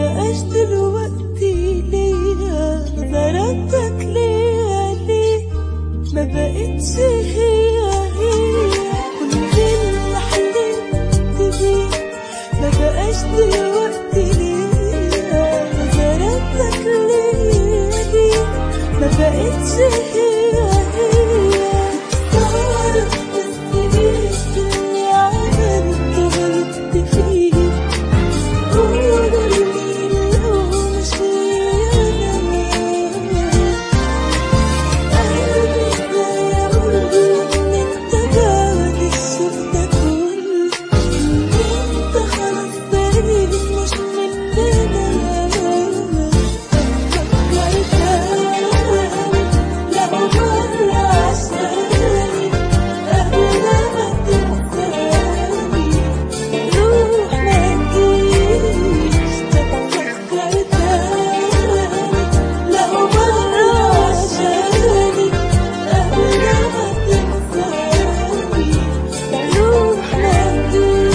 بقاش دلوقتي ليا نظراتك ليا ليه ما بقتش هي هي كل اللي حلمت بيه ما بقاش دلوقتي ليا نظراتك ليا ليه ما بقتش هي هي تعرف بس ليش اني عملت غلطت فيه قولوا لي لو مش ليا انا قلبي ازاي اقول ان انت بعد الشوف ده كله ان انت خلاص بقيت مش مننا فكرت لو مرة عشاني قبل ما تنساني روح ما تجيش فكرت لو مرة عشاني قبل ما تنساني روح ما تجيش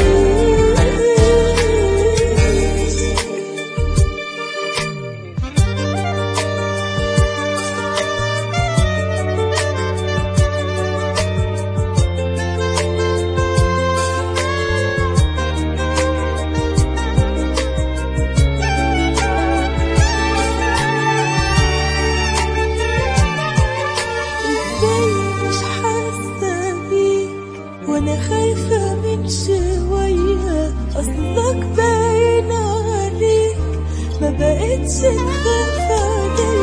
ازاي مش حاسة بيك وانا خايفة من شوية اصلك باين عليك ما بقتش تخاف عليا